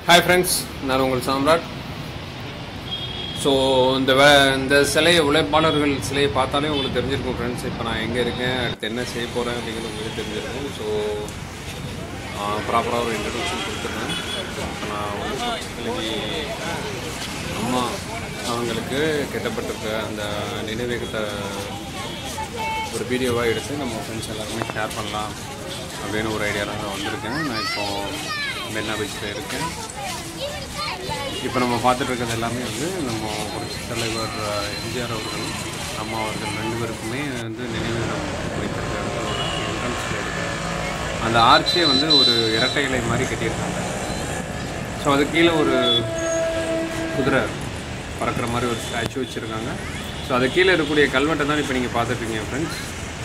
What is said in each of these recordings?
hi friends நான் உங்கள் சாம்ராட் so இந்த வே இந்த சிலையை உழைப்பாளர்கள் சிலையை பார்த்தாலே உங்களுக்கு தெரிஞ்சிருக்கும் ஃப்ரெண்ட்ஸ் இப்போ நான் எங்கே இருக்கேன் அடுத்து என்ன செய்ய போகிறேன் அப்படிங்கிறது உங்களுக்கு தெரிஞ்சிருக்கும் ஸோ ப்ராப்பராக ஒரு இன்ட்ரடக்ஷன் கொடுத்துருந்தேன் இப்போ நான் வந்து சிலைக்கு அம்மா அவங்களுக்கு கெட்டப்பட்டிருக்க அந்த நினைவகத்தை ஒரு வீடியோவாக எடுத்து நம்ம ஃப்ரெண்ட்ஸ் எல்லாருமே ஷேர் பண்ணலாம் அப்படின்னு ஒரு ஐடியாவில் நான் வந்திருக்கேன் நான் இப்போது மெரினா பீச்சில் இருக்கேன் இப்போ நம்ம பார்த்துட்டு இருக்கிறது எல்லாமே வந்து நம்ம புரட்சி தலைவர் அஹ், எம்ஜிஆர் அவர்கள் அம்மா அவர்கள் ரெண்டு பேருக்குமே வந்து நினைவிடம் வைத்திருக்கிறவங்களோட என்ட்ரன்ஸில் இருக்கு அந்த ஆர்ச்சே வந்து ஒரு இரட்டை இலை மாதிரி கட்டியிருக்காங்க ஸோ அது கீழே ஒரு குதிரை பறக்கிற மாதிரி ஒரு ஸ்டாச்சு வச்சுருக்காங்க ஸோ அது கீழே இருக்கக்கூடிய கல்வெட்டை தான் இப்போ நீங்கள் பார்த்துட்ருக்கீங்க ஃப்ரெண்ட்ஸ்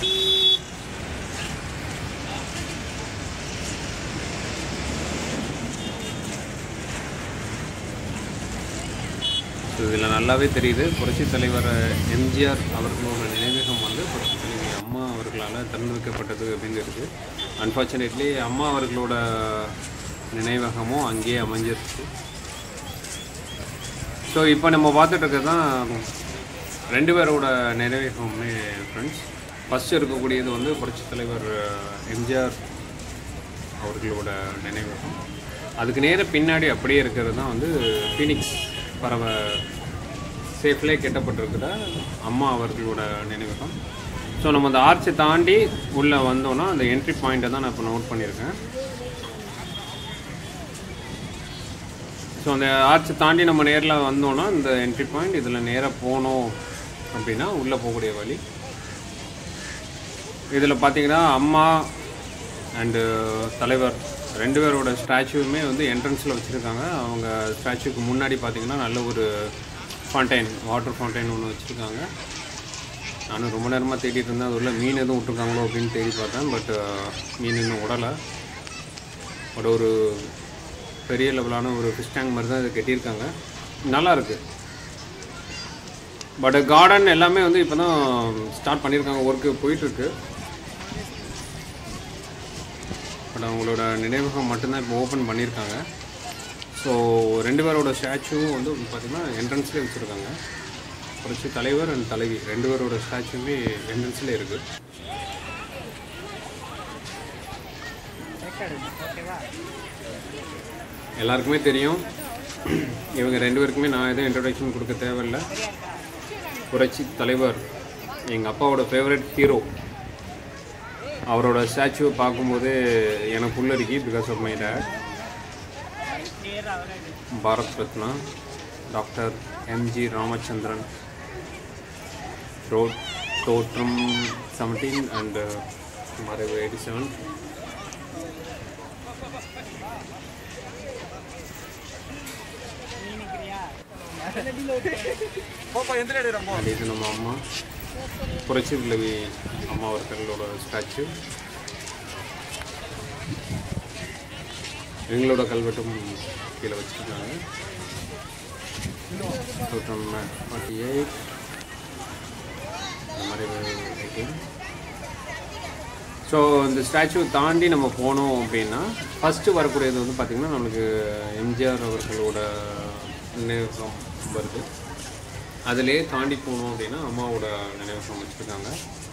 ஸோ இதில் நல்லாவே தெரியுது புரட்சி தலைவர் எம்ஜிஆர் அவர்களோட நினைவகம் வந்து புரட்சி தலைவி அம்மா அவர்களால் திறந்து வைக்கப்பட்டது அப்படிங்கிறது அன்ஃபார்ச்சுனேட்லி அம்மா அவர்களோட நினைவகமும் அங்கேயே அமைஞ்சிருச்சு ஸோ இப்போ நம்ம பார்த்துட்டு இருக்கிறது தான் ரெண்டு பேரோட நினைவகமே ஃப்ரெண்ட்ஸ் ஃபஸ்ட்டு இருக்கக்கூடியது வந்து புரட்சி தலைவர் எம்ஜிஆர் அவர்களோட நினைவகம் அதுக்கு நேர பின்னாடி அப்படியே இருக்கிறது தான் வந்து ஃபீனிக்ஸ் பறவை சேஃப்லே கெட்டப்பட்டிருக்கிற அம்மா அவர்களோட நினைவகம் ஸோ நம்ம அந்த ஆர்ச்சை தாண்டி உள்ளே வந்தோன்னா அந்த என்ட்ரி பாயிண்ட்டை தான் நான் இப்போ நோட் பண்ணியிருக்கேன் ஸோ அந்த ஆர்ச்சை தாண்டி நம்ம நேரில் வந்தோன்னா இந்த என்ட்ரி பாயிண்ட் இதில் நேராக போனோம் அப்படின்னா உள்ளே போகக்கூடிய வழி இதில் பார்த்தீங்கன்னா அம்மா அண்டு தலைவர் ரெண்டு பேரோட ஸ்டாச்சுவுமே வந்து என்ட்ரன்ஸில் வச்சுருக்காங்க அவங்க ஸ்டாச்சுக்கு முன்னாடி பார்த்தீங்கன்னா நல்ல ஒரு ஃபவுண்டைன் வாட்டர் ஃபவுண்டைன் ஒன்று வச்சுருக்காங்க நானும் ரொம்ப நேரமாக தேடிட்டு இருந்தேன் அது உள்ள மீன் எதுவும் விட்ருக்காங்களோ அப்படின்னு தேடி பார்த்தேன் பட் மீன் இன்னும் விடலை பட் ஒரு பெரிய லெவலான ஒரு ஃபிஷ் டேங்க் மாதிரி தான் இது கட்டியிருக்காங்க நல்லா இருக்கு பட் கார்டன் எல்லாமே வந்து இப்போ தான் ஸ்டார்ட் பண்ணியிருக்காங்க ஒர்க்கு போயிட்டுருக்கு பட் அவங்களோட நினைவகம் மட்டும்தான் இப்போ ஓப்பன் பண்ணியிருக்காங்க ஸோ ரெண்டு பேரோட ஸ்டாச்சுவும் வந்து பார்த்திங்கன்னா என்ட்ரன்ஸ்லேயே வச்சுருக்காங்க புரட்சி தலைவர் அண்ட் தலைவி ரெண்டு பேரோட ஸ்டாச்சுவுமே என்ட்ரன்ஸ்லேயே இருக்குது எல்லாருக்குமே தெரியும் இவங்க ரெண்டு பேருக்குமே நான் எதுவும் இன்ட்ரடக்ஷன் கொடுக்க தேவையில்லை புரட்சி தலைவர் எங்கள் அப்பாவோட ஃபேவரட் ஹீரோ அவரோட ஸ்டாச்சுவை பார்க்கும்போது எனக்கு புல்லரிக்கி because of my dad Bharat Ratna doctor M G Ramachandran road தோற்றம் செவன்டீன் அண்ட் மறைவு எயிட்டி செவன் அண்ட் இது நம்ம அம்மா புரட்சி தலைவி அம்மா அவர்களோட ஸ்டாச்சு எங்களோட கல்வெட்டும் கீழே வச்சுருக்காங்க தோற்றம் ஃபார்ட்டி எயிட் இந்த மாதிரி எயிட்டீன் ஸோ இந்த ஸ்டாச்சு தாண்டி நம்ம போனோம் அப்படின்னா ஃபஸ்ட்டு வரக்கூடியது வந்து பார்த்திங்கன்னா நம்மளுக்கு எம்ஜிஆர் அவர்களோட நினைவகம் வருது அதிலே தாண்டி போனோம் அப்படின்னா அம்மாவோட நினைவகம் வச்சுருக்காங்க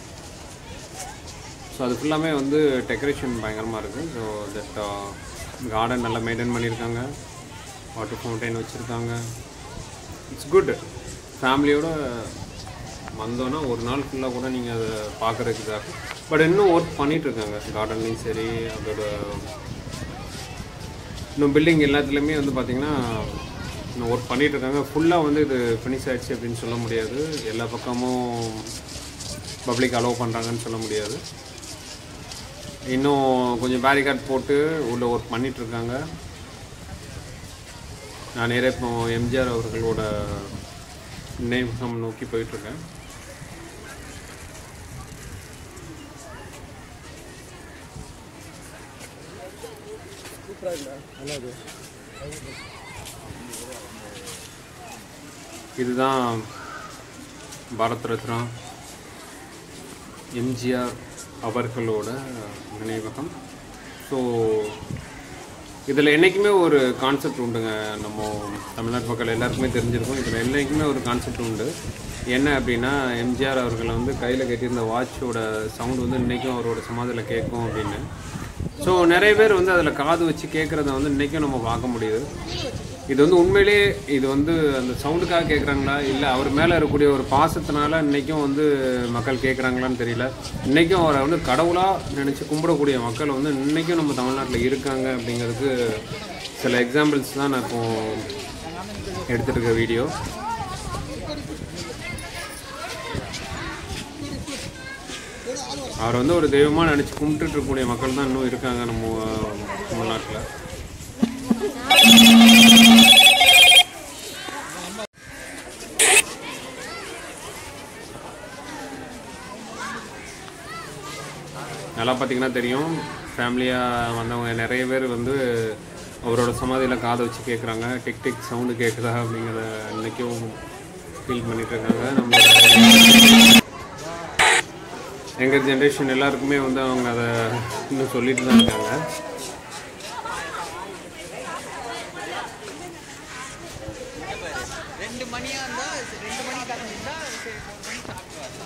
ஸோ அது ஃபுல்லாமே வந்து டெக்கரேஷன் பயங்கரமாக இருக்குது ஸோ தட் கார்டன் நல்லா மெயின்டைன் பண்ணியிருக்காங்க வாட்டர் ஃபவுண்டைன் வச்சுருக்காங்க இட்ஸ் குட் ஃபேமிலியோட வந்தோன்னா ஒரு நாள் ஃபுல்லாக கூட நீங்கள் அதை பார்க்குறதுக்கு இதாக பட் இன்னும் ஒர்க் பண்ணிகிட்ருக்காங்க கார்டன்லேயும் சரி அதோட இன்னும் பில்டிங் எல்லாத்துலேயுமே வந்து பார்த்திங்கன்னா இன்னும் ஒர்க் பண்ணிட்டு இருக்காங்க ஃபுல்லாக வந்து இது ஃபினிஷ் ஆயிடுச்சு அப்படின்னு சொல்ல முடியாது எல்லா பக்கமும் பப்ளிக் அலோவ் பண்ணுறாங்கன்னு சொல்ல முடியாது இன்னும் கொஞ்சம் பேரிகார்ட் போட்டு உள்ள ஒர்க் பண்ணிட்டு இருக்காங்க நான் நேரே இப்போ எம்ஜிஆர் அவர்களோட நினைவகம் நோக்கி போயிட்டுருக்கேன் இதுதான் பாரத் ரத்னா எம்ஜிஆர் அவர்களோட நினைவகம் ஸோ இதில் என்றைக்குமே ஒரு கான்செப்ட் உண்டுங்க நம்ம தமிழ்நாட்டு மக்கள் எல்லாருக்குமே தெரிஞ்சிருக்கும் இதில் என்றைக்குமே ஒரு கான்செப்ட் உண்டு என்ன அப்படின்னா எம்ஜிஆர் அவர்கள் வந்து கையில் கட்டியிருந்த வாட்சோட சவுண்ட் வந்து இன்றைக்கும் அவரோட சமாதியில் கேட்கும் அப்படின்னு ஸோ நிறைய பேர் வந்து அதில் காது வச்சு கேட்குறத வந்து இன்றைக்கும் நம்ம பார்க்க முடியுது இது வந்து உண்மையிலேயே இது வந்து அந்த சவுண்டுக்காக கேட்குறாங்களா இல்லை அவர் மேலே இருக்கக்கூடிய ஒரு பாசத்தினால இன்றைக்கும் வந்து மக்கள் கேட்குறாங்களான்னு தெரியல இன்றைக்கும் அவரை வந்து கடவுளாக நினச்சி கும்பிடக்கூடிய மக்கள் வந்து இன்றைக்கும் நம்ம தமிழ்நாட்டில் இருக்காங்க அப்படிங்கிறதுக்கு சில எக்ஸாம்பிள்ஸ் தான் நான் இப்போ எடுத்துகிட்டு இருக்க வீடியோ அவர் வந்து ஒரு தெய்வமாக நினச்சி கும்பிட்டுட்டு இருக்கக்கூடிய மக்கள் தான் இன்னும் இருக்காங்க நம்ம தமிழ்நாட்டில் நல்லா பார்த்தீங்கன்னா தெரியும் ஃபேமிலியாக வந்தவங்க நிறைய பேர் வந்து அவரோட சமாதியில் காதை வச்சு கேட்குறாங்க டிக் டிக் சவுண்டு கேட்குதா அப்படிங்கிறத இன்றைக்கும் ஃபீல் பண்ணிட்டு இருக்காங்க நம்மளோட எங்கள் ஜென்ரேஷன் எல்லாருக்குமே வந்து அவங்க அதை இன்னும் சொல்லிட்டு தான் இருக்காங்க ரெண்டு மணியா இருந்தா ரெண்டு மணி கிளம்பிருந்தா சரி மூணு மணி சாப்பிட்டு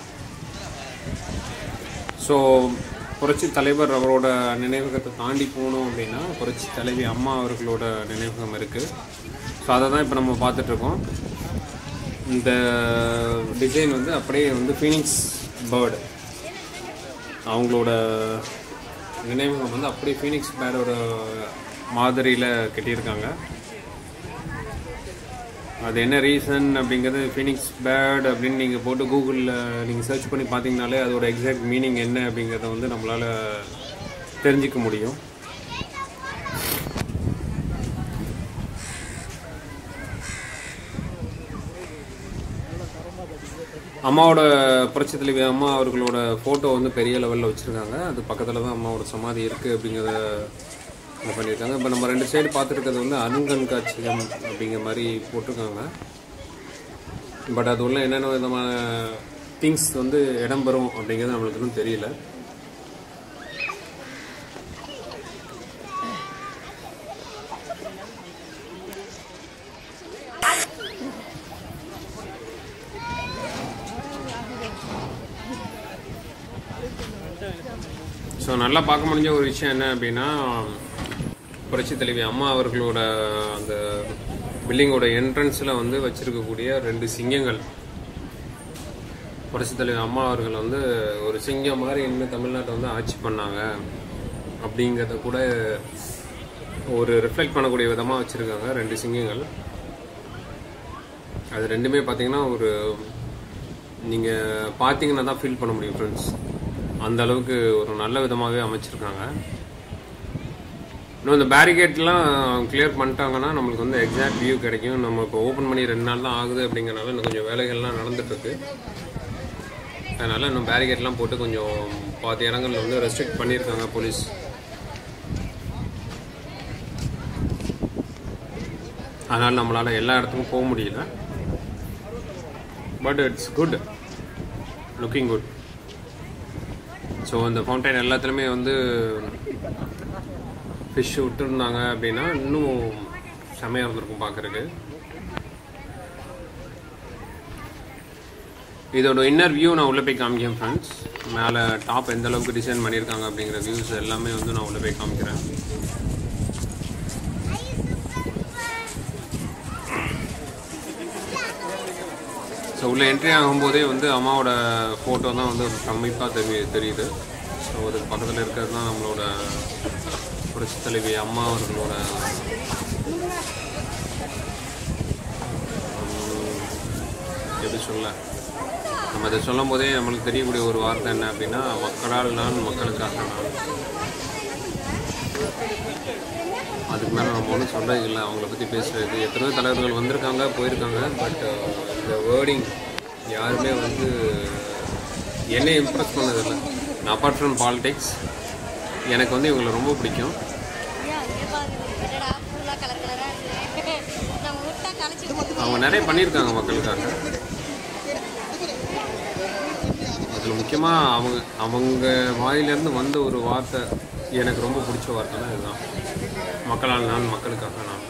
ஸோ புரட்சி தலைவர் அவரோட நினைவகத்தை தாண்டி போனோம் அப்படின்னா புரட்சி தலைவி அம்மா அவர்களோட நினைவகம் இருக்குது ஸோ அதை தான் இப்போ நம்ம பார்த்துட்ருக்கோம் இந்த டிசைன் வந்து அப்படியே வந்து ஃபீனிக்ஸ் பேர்டு அவங்களோட நினைவகம் வந்து அப்படியே ஃபீனிக்ஸ் பேர்டோட மாதிரியில் கட்டியிருக்காங்க அது என்ன ரீசன் அப்படிங்கிறது ஃபீனிக்ஸ் பேர்ட் அப்படின்னு நீங்கள் போட்டு கூகுளில் நீங்கள் சர்ச் பண்ணி பார்த்தீங்கனாலே அதோட எக்ஸாக்ட் மீனிங் என்ன அப்படிங்கிறத வந்து நம்மளால் தெரிஞ்சிக்க முடியும் அம்மாவோட புரட்சி தலைவி அம்மா அவர்களோட ஃபோட்டோ வந்து பெரிய லெவலில் வச்சுருக்காங்க அது பக்கத்தில் தான் அம்மாவோட சமாதி இருக்குது அப்படிங்கிறத இது பண்ணியிருக்காங்க இப்போ நம்ம ரெண்டு சைடு பார்த்துருக்கிறது வந்து அருங்கண்காட்சியம் அப்படிங்கிற மாதிரி போட்டிருக்காங்க பட் அது உள்ள என்னென்ன விதமான திங்ஸ் வந்து இடம்பெறும் அப்படிங்கிறது நம்மளுக்கு இன்னும் தெரியல ஸோ நல்லா பார்க்க முடிஞ்ச ஒரு விஷயம் என்ன அப்படின்னா புரட்சி தலைவி அம்மா அவர்களோட அந்த பில்டிங்கோட என்ட்ரன்ஸில் வந்து வச்சிருக்கக்கூடிய ரெண்டு சிங்கங்கள் புரட்சி தலைவி அம்மா அவர்கள் வந்து ஒரு சிங்கம் மாதிரி இன்னும் தமிழ்நாட்டை வந்து ஆட்சி பண்ணாங்க அப்படிங்கிறத கூட ஒரு ரிஃப்ளெக்ட் பண்ணக்கூடிய விதமாக வச்சுருக்காங்க ரெண்டு சிங்கங்கள் அது ரெண்டுமே பார்த்தீங்கன்னா ஒரு நீங்கள் பார்த்தீங்கன்னா தான் ஃபீல் பண்ண முடியும் ஃப்ரெண்ட்ஸ் அந்த அளவுக்கு ஒரு நல்ல விதமாகவே அமைச்சிருக்காங்க இன்னும் இந்த பேரிகேட்லாம் கிளியர் பண்ணிட்டாங்கன்னா நம்மளுக்கு வந்து எக்ஸாக்ட் வியூ கிடைக்கும் நம்ம இப்போ ஓப்பன் பண்ணி ரெண்டு நாள் தான் ஆகுது அப்படிங்கறனால இன்னும் கொஞ்சம் வேலைகள்லாம் நடந்துட்டுருக்கு அதனால் இன்னும் பேரிகேட்லாம் போட்டு கொஞ்சம் பாதி இடங்கள்ல வந்து ரெஸ்ட்ரிக்ட் பண்ணியிருக்காங்க போலீஸ் அதனால் நம்மளால் எல்லா இடத்துக்கும் போக முடியல but it's good looking good so இந்த ஃபவுண்டைன் எல்லாத்துலேயுமே வந்து ஃபிஷ் விட்டுருந்தாங்க அப்படின்னா இன்னும் செமையாக இருந்திருக்கும் பார்க்குறக்கு இதோட இன்னர் வியூ நான் உள்ளே போய் காமிக்கிறேன் ஃப்ரெண்ட்ஸ் மேலே டாப் எந்த அளவுக்கு டிசைன் பண்ணியிருக்காங்க அப்படிங்கிற வியூஸ் எல்லாமே வந்து நான் உள்ளே போய் காமிக்கிறேன் ஸோ உள்ளே என்ட்ரி ஆகும்போதே வந்து அம்மாவோட ஃபோட்டோ தான் வந்து கம்மிப்பாக தெரி தெரியுது ஸோ அதுக்கு பக்கத்தில் இருக்கிறது தான் நம்மளோட புரட்சி தலைவி அம்மா அவர்களோட உம், எப்படி சொல்ல நம்ம இதை சொல்லும் போதே நம்மளுக்கு தெரியக்கூடிய ஒரு வார்த்தை என்ன அப்படின்னா மக்களால் நான் மக்களுக்காக நான் அதுக்கு மேலே நம்ம ஒன்றும் சொல்கிறது இல்லை அவங்கள பற்றி பேசுறது எத்தனையோ தலைவர்கள் வந்திருக்காங்க போயிருக்காங்க பட் இந்த வேர்டிங் யாருமே வந்து என்னை இம்ப்ரெஸ் பண்ணதில்லை அப்பார்ட் ஃப்ரம் பாலிடிக்ஸ் எனக்கு வந்து இவங்களை ரொம்ப பிடிக்கும் என்னடா ஃபுல்லாக கலர் கலராக இருக்கு நம்ம விட்டா கலைச்சிட்டு அவங்க நிறைய பண்ணியிருக்காங்க மக்களுக்காக அதில் முக்கியமாக அவங்க அவங்க வாயிலேருந்து வந்த ஒரு வார்த்தை எனக்கு ரொம்ப பிடிச்ச வார்த்தை தான் இதுதான் மக்களால் நான் மக்களுக்காக நான்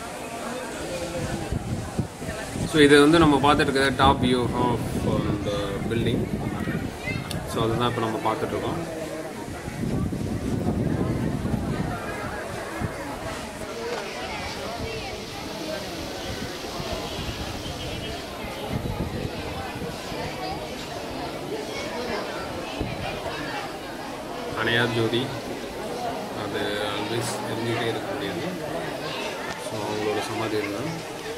ஸோ இது வந்து நம்ம பார்த்துட்டு இருக்கிறது டாப் வியூ ஆஃப் இந்த பில்டிங் ஸோ அதுதான் இப்போ நம்ம பார்த்துட்ருக்கோம் அணையார் ஜோதி அது ஆல்வேஸ் எரிஞ்சிட்டே இருக்கக்கூடியது ஸோ அவங்களோட சமாதி இருந்தால்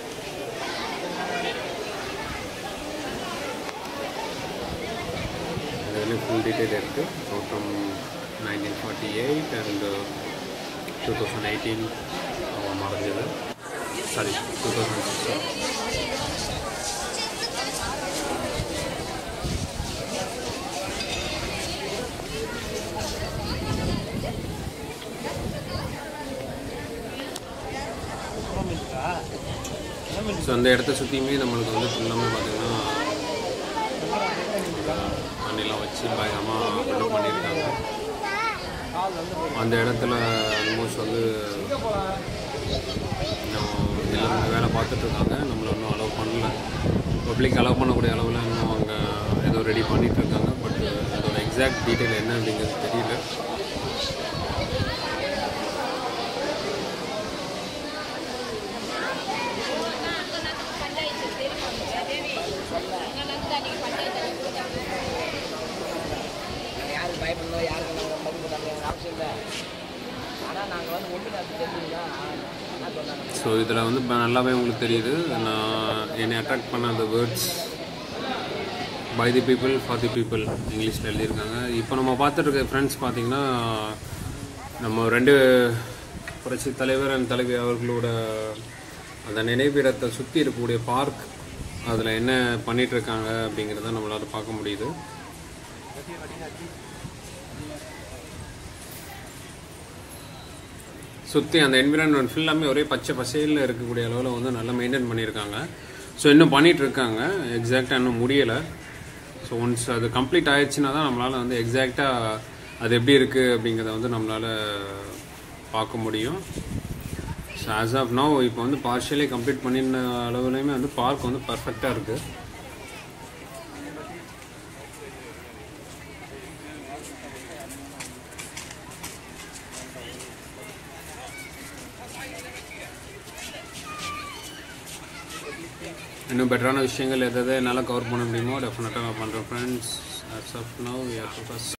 அதில் ஃபுல் டீட்டெயில் இருக்குது so from nineteen forty eight and two thousand eighteen அவங்க மறைஞ்சது sorry two thousand six so அந்த இடத்த சுற்றியுமே நம்மளுக்கு வந்து ஃபுல்லாமே பார்த்தீங்கன்னா தண்ணிலாம் வச்சு பயங்கரமாக பில்டப் பண்ணியிருக்காங்க அந்த இடத்துல ஆல்மோஸ்ட் வந்து எல்லாம் வேலை பார்த்துட்டு இருக்காங்க நம்மளை இன்னும் அலோவ் பண்ணல பப்ளிக் அலோவ் பண்ணக்கூடிய அளவில் இன்னும் அவங்க ஏதோ ரெடி பண்ணிட்டு இருக்காங்க பட் அதோட எக்ஸாக்ட் டீட்டெயில் என்ன அப்படிங்கிறது தெரியல யாருக்கு பயப்படணும் யாருக்கு நாங்கள் மதிப்பு தரணும் அவசியம் இல்லை ஆனால் நாங்கள் வந்து ஒன்று அது தெரிஞ்சுங்கன்னா என்ன சொன்னாங்க ஸோ இதில் வந்து இப்ப நல்லாவே உங்களுக்கு தெரியுது நான் என்னை அட்ராக்ட் பண்ண அந்த words by the people for the people இங்கிலீஷில் எழுதியிருக்காங்க இப்போ நம்ம பார்த்துட்டு இருக்க ஃப்ரெண்ட்ஸ் பார்த்தீங்கன்னா நம்ம ரெண்டு புரட்சி தலைவர் அண்ட் தலைவி அவர்களோட அந்த நினைவிடத்தை சுற்றி இருக்கக்கூடிய பார்க் அதில் என்ன பண்ணிட்டு இருக்காங்க அப்படிங்கிறத நம்மளால் பார்க்க முடியுது சுற்றி அந்த என்விரான்மெண்ட் ஃபுல்லாமே ஒரே பச்சை பசையில் இருக்கக்கூடிய அளவில் வந்து நல்லா மெயின்டைன் பண்ணியிருக்காங்க ஸோ இன்னும் பண்ணிட்டு இருக்காங்க எக்ஸாக்டாக இன்னும் முடியலை ஸோ ஒன்ஸ் அது கம்ப்ளீட் ஆயிடுச்சுன்னா தான் நம்மளால் வந்து எக்ஸாக்டாக அது எப்படி இருக்குது அப்படிங்கிறத வந்து நம்மளால் பார்க்க முடியும் ஸோ ஆஸ் ஆஃப் நோ இப்போ வந்து பார்ஷியலி கம்ப்ளீட் பண்ணின அளவுலையுமே வந்து பார்க் வந்து பர்ஃபெக்டாக இருக்குது இன்னும் பெட்டரான விஷயங்கள் எதாவது என்னால் கவர் பண்ண முடியுமோ டெஃபினட்டாக நான் பண்ணுறேன் friends as of now we R